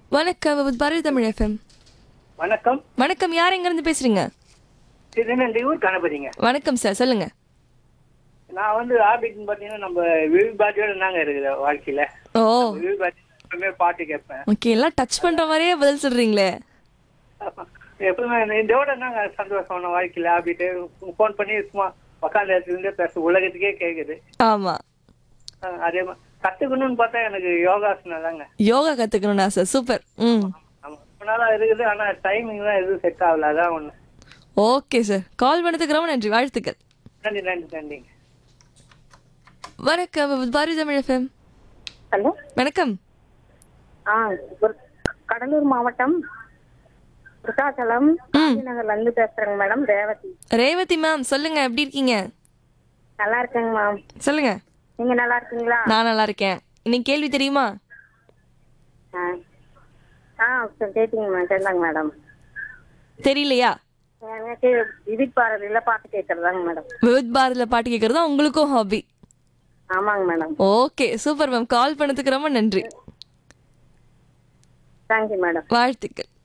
வணக்கம் with Bharathi Tamil FM வணக்கம் வணக்கம் யார் எங்க இருந்து பேசுறீங்க திருநெல்வேலூர் கணபதிங்க வணக்கம் சார் சொல்லுங்க நான் வந்து ஹாபிட்னு பார்த்தீங்கன்னா நம்ம விவிபாட்டியோட நாங்க இருக்குது வாழ்க்கையில ஓ விவிபாட்டி எப்பவுமே பாட்டு கேட்பேன் ஓகே எல்லாம் டச் பண்ற மாதிரியே பதில் சொல்றீங்களே எப்பவுமே இதோட நாங்க சந்தோஷமான வாழ்க்கையில ஹாபிட்டு ஃபோன் பண்ணி சும்மா உட்காந்த இடத்துல இருந்தே பேச உலகத்துக்கே கேக்குது ஆமா அஹ் அதே மாதிரி கத்துக்கணும்னு பார்த்தா எனக்கு யோகாசனம் தாங்க யோகா கத்துக்கணும்னா சார் சூப்பர் ம் ஆமா ரொம்ப நாளா இருக்குது ஆனா டைமிங் தான் எதுவும் செட் ஆகல அதான் ஒண்ணு ஓகே சார் கால் பண்ணதுக்கு ரொம்ப நன்றி வாழ்த்துக்கள் நன்றி நன்றி நன்றிங்க வணக்கம் with Bharathi Tamil F M hello வணக்கம் ஆ ஒரு கடலூர் மாவட்டம் விருத்தாச்சலம் நகர்ல இருந்து பேசுறேங்க மேடம் ரேவதி ரேவதி மேம் சொல்லுங்க எப்படி இருக்கீங்க நல்லா இருக்கேங்க மேம் சொல்லுங்க நீங்க நல்லா இருக்கீங்களா நான் நல்லா இருக்கேன் இன்னைக்கு கேள்வி தெரியுமா ஆ ஆ சரி, கேட்டீங்க மேம் கேட்டாங்க மேடம் தெரியலையா எனக்கு விதிட் பாரதியில பாட்டு கேட்கறதாங்க மேடம் வித் பாரதியில் பாட்டு கேட்கறது தான் உங்களுக்கும் ஹாபி ஆமாங்க madam okay super ma'am call பண்ணதுக்கு ரொம்ப நன்றி தேங்க்யூ மேடம் வாழ்த்துக்கள்